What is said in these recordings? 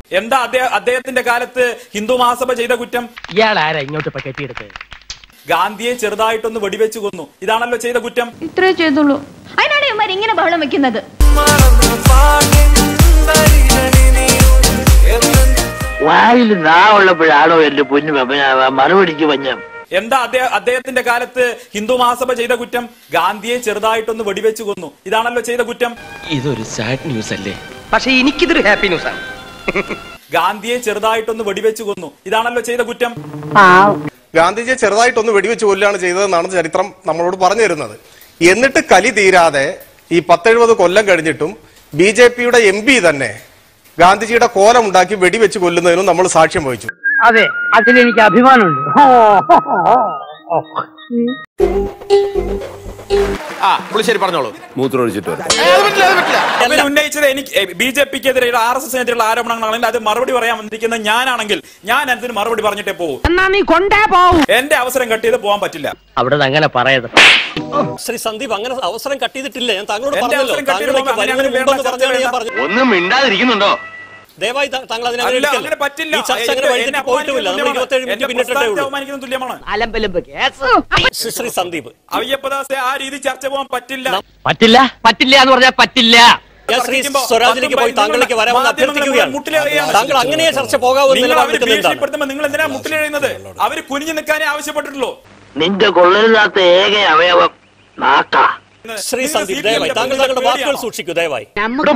എന്താ അദ്ദേഹ- അദ്ദേഹത്തിന്റെ കാലത്ത് ഹിന്ദു മഹാസഭ ചെയ്ത കുറ്റം ഇയാൾ ആരാ ഇങ്ങോട്ട് ഇപ്പൊ കെട്ടിയെടുത്ത് ഗാന്ധിയെ ചെറുതായിട്ടൊന്ന് വെടിവെച്ച് കൊന്നു ഇതാണല്ലോ ചെയ്ത കുറ്റം ഇത്രേ ചെയ്തുള്ളൂ അതിനാണ് ഇവന്മാർ ഇങ്ങനെ ബഹളം വെക്കുന്നത് വായിൽ നാ ഉള്ളപ്പോഴാണോ എന്റെ പൊന്നു വെപ്പന മറുപടിക്ക് വഞ്ഞം എന്താ അദ്ദേഹ- അദ്ദേഹത്തിന്റെ കാലത്ത് ഹിന്ദു മഹാസഭ ചെയ്ത കുറ്റം ഗാന്ധിയെ ചെറുതായിട്ടൊന്ന് വെടിവെച്ച് കൊന്നു ഇതാണല്ലോ ചെയ്ത കുറ്റം ഇതൊരു സാഡ് ന്യൂസ് അല്ലേ പക്ഷെ എനിക്കിതൊരു ഹാപ്പി ന്യൂസ് ആണ് ഗാന്ധിയെ ചെറുതായിട്ടൊന്ന് വെടിവെച്ച് കൊന്നു ഇതാണല്ലോ ചെയ്ത കുറ്റം ഗാന്ധിജിയെ ചെറുതായിട്ടൊന്ന് വെടിവെച്ച് കൊല്ലുകയാണ് ചെയ്തതെന്നാണ് ചരിത്രം നമ്മളോട് പറഞ്ഞു തരുന്നത് എന്നിട്ട് കലി തീരാതെ ഈ പത്തെഴുപത് കൊല്ലം കഴിഞ്ഞിട്ടും ബി ജെ പിയുടെ എം പി തന്നെ ഗാന്ധിജിയുടെ കോലം ഉണ്ടാക്കി വെടിവെച്ച് കൊല്ലുന്നതിനും നമ്മൾ സാക്ഷ്യം വഹിച്ചു അതെ അതിലെനിക്ക് അഭിമാനമുണ്ട് ആ പുളിശ്ശേരി പറഞ്ഞോളൂ മൂത്രമൊഴിച്ചിട്ട് വരാം അവർ ഉന്നയിച്ചത് എനിക്ക് ബി ജെ പിക്കെതിരെ ആർ എസ് എസിനെതിരെയുള്ള ആരോപണങ്ങളാണെങ്കിൽ അത് മറുപടി പറയാൻ വന്നിരിക്കുന്ന ഞാനാണെങ്കിൽ ഞാൻ അതിന് മറുപടി പറഞ്ഞിട്ടേ പോകും എന്നാ നീ കൊണ്ടേ പോവും എന്റെ അവസരം കട്ട് ചെയ്ത് പോകാൻ പറ്റില്ല അവിടെ അങ്ങനെ പറയത് ശ്രീ സന്ദീപ് അങ്ങനെ അവസരം കട്ട് ചെയ്തിട്ടില്ല ഞാൻ താങ്കളോട് എന്റെ പറഞ്ഞല്ലോ അവസരം cut ചെയ്ത് താങ്കളിലേക്ക് പോകാൻ വരുന്നതിന് അങ്ങനെ മുമ്പെന്ന് വേണ്ട, പറഞ്ഞാണ് ഞാൻ ചർച്ച പറഞ്ഞത് ഒന്നും മിണ്ടാതിരിക്കുന്നുണ്ടോ ദയവായി താ- താങ്കൾ അതിനെ അല്ല അനുവദിക്കല്ല. അങ്ങനെ പറ്റില്ല ഈ ചർച്ച അങ്ങനെ എന്നെ വഴിതെറ്റി പോയിട്ടുമില്ല നമ്മൾ അപമാനിക്കുന്ന ഇരുപത്തേഴ് തുല്യമാണ്. മിനിറ്റ് എന്റെ പിന്നിട്ടേ പ്രസ്ഥാനത്തെ ഉള്ളൂ അപമാനിക്കുന്ന തുല്യമാണ് അലമ്പലമ്പ് കേസ് ശ്രീ- ശ്രീ സന്ദീപ് അയ്യപ്പദാസെ ആ രീതി ചർച്ച പോകാൻ പറ്റില്ല പറ്റില്ല പറ്റില്ല എന്ന് പറഞ്ഞാൽ പറ്റില്ല ഞാൻ ശ്രീ തർക്കിക്കുമ്പോ സ്വരാജിലേക്ക് പോയി പത്തും താങ്കളിലേക്ക് വരാമെന്ന് മാധ്യമങ്ങൾ അഭ്യർത്ഥിക്കുകയാണ് മുട്ടിലെറിയാണ്. താങ്കൾ അങ്ങനെ ചർച്ച പോകാവൂ എന്ന് നിങ്ങൾ അവര് നിലപാടെടുക്കുന്നത് എന്താണ് ഭീഷണിപ്പെടുത്തുമ്പോ നിങ്ങൾ എന്തിനാ മുട്ടിലെഴുന്നത് അവര് കുനിഞ്ഞു നിൽക്കാനേ ആവശ്യപ്പെട്ടിട്ടുള്ളൂ നിന്റെ കൊള്ളരുതാത്ത ഏക അവയവം നാക്കാ ശ്രീ നിങ്ങൾ സന്ദീപ് CPM ദയവായി ന്റെ താങ്കൾ പ്രതിനിധികളെ താങ്കളുടെ വാക്കുകൾ പേടിയാണോ? സൂക്ഷിക്കൂ ദയവായി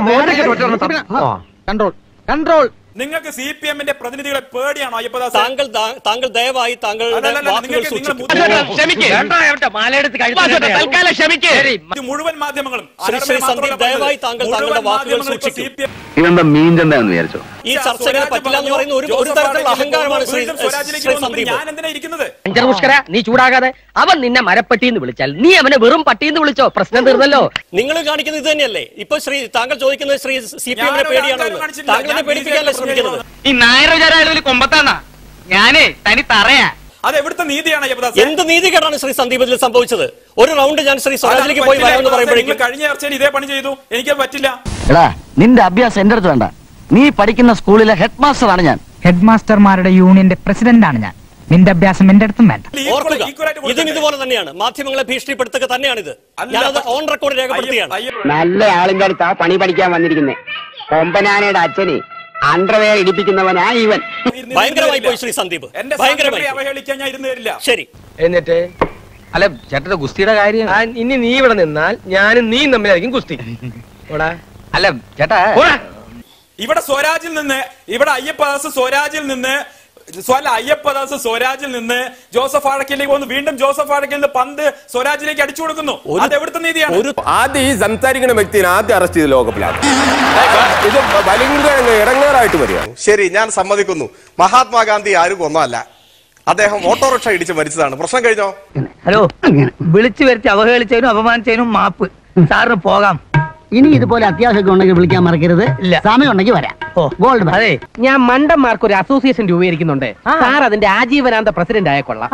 കൺട്രോൾ കൺട്രോൾ നിങ്ങൾക്ക് സി പി എമ്മിന്റെ പ്രതിനിധികളെ പേടിയാണോ അയ്യപ്പദാസ് താങ്കൾ ദാ- താങ്കൾ ദയവായി താങ്കളുടെ അല്ലല്ലല്ല, വാക്കുകൾ നിങ്ങൾക്ക് സൂക്ഷിക്കൂ നിങ്ങൾ മാലയെടുത്ത് തൽക്കാലം ക്ഷമിക്കേ ഇത് മുഴുവൻ മാധ്യമങ്ങളും ശ്രീ- ശ്രീ അനർമയെ സന്ദീപ്, മാത്രമല്ല ദയവായി പറഞ്ഞത്. താങ്കൾ മുഴുവൻ താങ്കളുടെ വാക്കുകൾ മാധ്യമങ്ങളും ഇപ്പോ സൂക്ഷിക്കൂ. CPM ഇതെന്താ മീൻ ചന്തയാന്ന് വിചാരിച്ചോ ഈ ചർച്ച ഇങ്ങനെ പറ്റില്ല എന്ന് പറയുന്ന ഒരു ഒരു ജോസഫ് തരത്തിലുള്ള ആണെങ്കിൽ അഹങ്കാരമാണ് ശ്രീ വീണ്ടും സ്വരാജിലേക്ക് ശ്രീ വന്നപ്പോൾ സന്ദീപ് ഞാൻ എന്തിനാ ഇരിക്കുന്നത് പുഷ്കര നീ ചൂടാകാതെ അവൻ നിന്നെ മരപ്പട്ടിന്ന് വിളിച്ചാൽ നീ അവനെ വെറും പട്ടിന്ന് വിളിച്ചോ പ്രശ്നം തീർന്നല്ലോ നിങ്ങൾ കാണിക്കുന്നത് ഇത് തന്നെയല്ലേ ഇപ്പൊ ശ്രീ താങ്കൾ ചോദിക്കുന്നത് ശ്രീ സി പി എമ്മിനെ ഞാനൊരു പേടിയാണോ അഹങ്കാരം കാണിച്ചിട്ടില്ല. താങ്കളെ ഞാൻ പേടിപ്പിക്കാനല്ലേ BJP ശ്രമിക്കുന്നത് ഈ നായർ വിചാരം കൊമ്പത്താന്നാ ഞാനേ തനി തറയാ അത് എവിടുത്തെ നീതിയാണ് അയ്യപ്പദാസ് എന്ത് നീതികേടാണ് ശ്രീ സന്ദീപ് ഇതിൽ സംഭവിച്ചത് ഒരു റൗണ്ട് ഞാൻ ശ്രീ സ്വരാജിലേക്ക് പോയി വരാമെന്ന് പറയുമ്പോഴേക്കും നിങ്ങൾ കഴിഞ്ഞ ചർച്ചയിൽ ഇതേ പണി ചെയ്തു എനിക്കത് പറ്റില്ല എടാ നിന്റെ അഭ്യാസം എന്റെ അടുത്ത് വേണ്ട നീ പഠിക്കുന്ന സ്കൂളിലെ ഹെഡ് മാസ്റ്ററാണ് ഞാൻ ഹെഡ് മാസ്റ്റർമാരുടെ യൂണിയന്റെ പ്രസിഡന്റാണ് ഞാൻ നിന്റെ അഭ്യാസം എന്റെ അടുത്തും വേണ്ട Equal- ഓർക്കുക equal ആയിട്ട് ഇതും കൊടുക്കണ്ടേ? ഇതുപോലെ തന്നെയാണ് മാധ്യമങ്ങളെ ഭീഷണിപ്പെടുത്തുക തന്നെയാണിത് അല്ല, ഞാനത് പക്ഷേ- ഓൺ റെക്കോർഡ് രേഖപ്പെടുത്തുകയാണ് അയ്യ- നല്ല ആളിന്റെ അടുത്താ പണി പഠിക്കാൻ വന്നിരിക്കുന്നേ കൊമ്പനാനയുടെ അച്ഛന് അണ്ടർവെയർ ഇടിപ്പിക്കുന്നവനാ ഇവൻ ഇരുന്ന് ഭയങ്കരമായി തരില്ല. പോയി ശ്രീ സന്ദീപ് എന്റെ ഭയങ്കരമായി സെക്രട്ടറി പോയി. അവഹേളിക്കാൻ ഞാൻ ഇരുന്ന് തരില്ല ശരി എന്നിട്ട് അല്ല ചേട്ടന്റെ ഗുസ്തിയുടെ കാര്യം ഇനി നീ ഇവിടെ നിന്നാൽ ഞാനും നീ തമ്മിലായിരിക്കും ഗുസ്തി അല്ല ചേട്ടാ ഇവിടെ സ്വരാജിൽ നിന്ന് ഇവിടെ അയ്യപ്പദാസ് സ്വരാജിൽ നിന്ന് സ്വല അയ്യപ്പദാസ് സ്വരാജിൽ നിന്ന് ജോസഫ് ആഴക്കിലേക്ക് വന്ന് വീണ്ടും ജോസഫ് ആഴക്കിൽ നിന്ന് പന്ത് സ്വരാജിലേക്ക് അടിച്ചു കൊടുക്കുന്നു ഒരു- അത് എവിടുത്തെ നീതിയാണ് ഒരു ആദ്യം ഈ സംസാരിക്കുന്ന വ്യക്തിനെ ആദ്യം അറസ്റ്റ് ചെയ്ത് ലോകപ്പിലാണ് ഇത് ഭയങ്കര ഇടങ്ങേറായിട്ട് വരികയാണ് ശരി ഞാൻ സമ്മതിക്കുന്നു മഹാത്മാഗാന്ധി ആരും കൊന്നതല്ല അദ്ദേഹം ഓട്ടോറിക്ഷ ഇടിച്ച് മരിച്ചതാണ് പ്രശ്നം കഴിഞ്ഞോ ഹലോ വിളിച്ചു വരുത്തി അവഹേളിച്ചതിനും അപമാനിച്ചതിനും മാപ്പ് സാറിന് പോകാം ഇനി ഇതുപോലെ അത്യാവശ്യമൊക്കെ ഉണ്ടെങ്കിൽ വിളിക്കാൻ മറക്കരുത് സമയം ഉണ്ടെങ്കിൽ വരാം ഓ ഗോൾഡ് അതെ ഞാൻ മണ്ടന്മാർക്ക് ഒരു അസോസിയേഷൻ രൂപീകരിക്കുന്നുണ്ട് സാർ അതിന്റെ ആജീവനാന്ത പ്രസിഡന്റ് ആയ കൊള്ളാം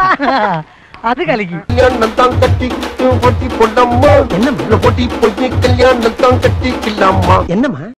അത് കളിക്കും കല്യാണം എന്നമ്മ